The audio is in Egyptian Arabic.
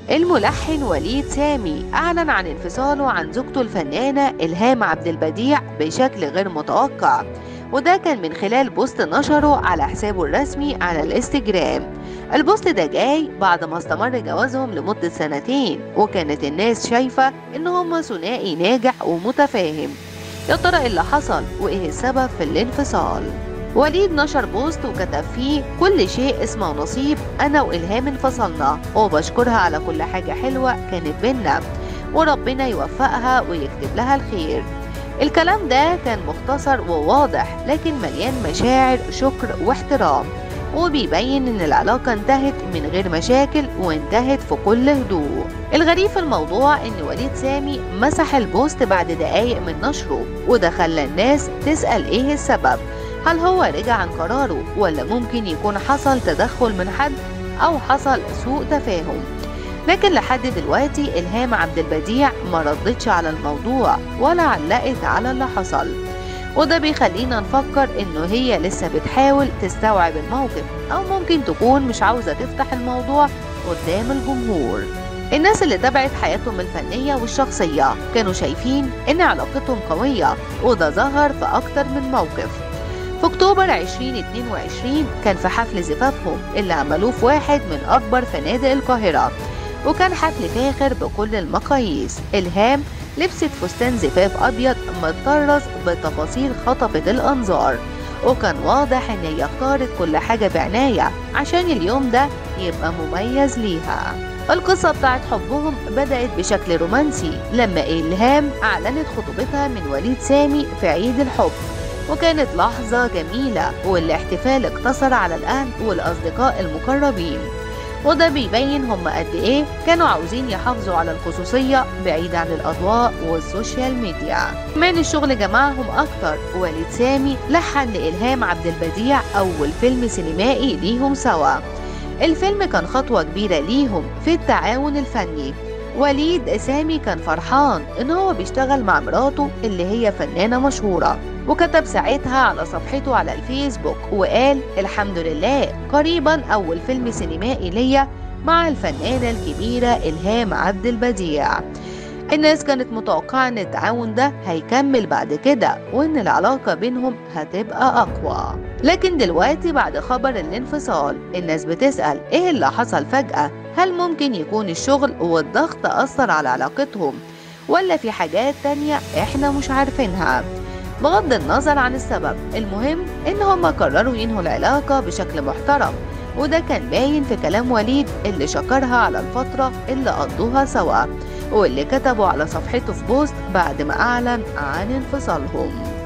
الملحن وليد سامي أعلن عن انفصاله عن زوجته الفنانة إلهام عبد البديع بشكل غير متوقع وده كان من خلال بوست نشره على حسابه الرسمي على الانستجرام البوست ده جاي بعد ما استمر جوازهم لمدة سنتين وكانت الناس شايفة إن هما ثنائي ناجح ومتفاهم يا ترى إيه اللي حصل وإيه السبب في الانفصال وليد نشر بوست وكتب فيه كل شيء اسمه نصيب أنا وإلهام انفصلنا وبشكرها على كل حاجة حلوة كانت بينا وربنا يوفقها ويكتب لها الخير الكلام ده كان مختصر وواضح لكن مليان مشاعر شكر واحترام وبيبين ان العلاقة انتهت من غير مشاكل وانتهت في كل هدوء الغريب في الموضوع ان وليد سامي مسح البوست بعد دقايق من نشره وده خلى الناس تسأل ايه السبب هل هو رجع عن قراره ولا ممكن يكون حصل تدخل من حد او حصل سوء تفاهم لكن لحد دلوقتي إلهام عبد البديع ما ردتش على الموضوع ولا علقت على اللي حصل وده بيخلينا نفكر إنه هي لسه بتحاول تستوعب الموقف أو ممكن تكون مش عاوزة تفتح الموضوع قدام الجمهور الناس اللي تابعت حياتهم الفنية والشخصية كانوا شايفين إن علاقتهم قوية وده ظهر في أكتر من موقف في أكتوبر 2022 كان في حفل زفافهم اللي عملوه في واحد من أكبر فنادق القاهرة وكان حفل فاخر بكل المقاييس إلهام لبست فستان زفاف أبيض متطرز بتفاصيل خطفت الأنظار وكان واضح إن هي اختارت كل حاجة بعناية عشان اليوم ده يبقى مميز ليها القصة بتاعت حبهم بدأت بشكل رومانسي لما إلهام أعلنت خطوبتها من وليد سامي في عيد الحب وكانت لحظة جميلة والاحتفال اقتصر على الأهل والأصدقاء المقربين وده بيبين هم قد ايه كانوا عاوزين يحافظوا على الخصوصية بعيد عن الأضواء والسوشيال ميديا كمان الشغل جمعهم أكتر وليد سامي لحن لإلهام عبد البديع أول فيلم سينمائي ليهم سوا الفيلم كان خطوة كبيرة ليهم في التعاون الفني وليد سامي كان فرحان ان هو بيشتغل مع مراته اللي هي فنانة مشهورة وكتب ساعتها على صفحته على الفيسبوك وقال الحمد لله قريبا أول فيلم سينمائي ليا مع الفنانة الكبيرة إلهام عبد البديع الناس كانت متوقعة ان التعاون ده هيكمل بعد كده وان العلاقة بينهم هتبقى اقوى لكن دلوقتي بعد خبر الانفصال الناس بتسأل ايه اللي حصل فجأة هل ممكن يكون الشغل والضغط أثر على علاقتهم ولا في حاجات تانية احنا مش عارفينها بغض النظر عن السبب المهم ان هما قرروا ينهوا العلاقة بشكل محترم وده كان باين في كلام وليد اللي شكرها على الفترة اللي قضوها سوا واللي كتبوا على صفحته في بوست بعد ما أعلن عن انفصالهم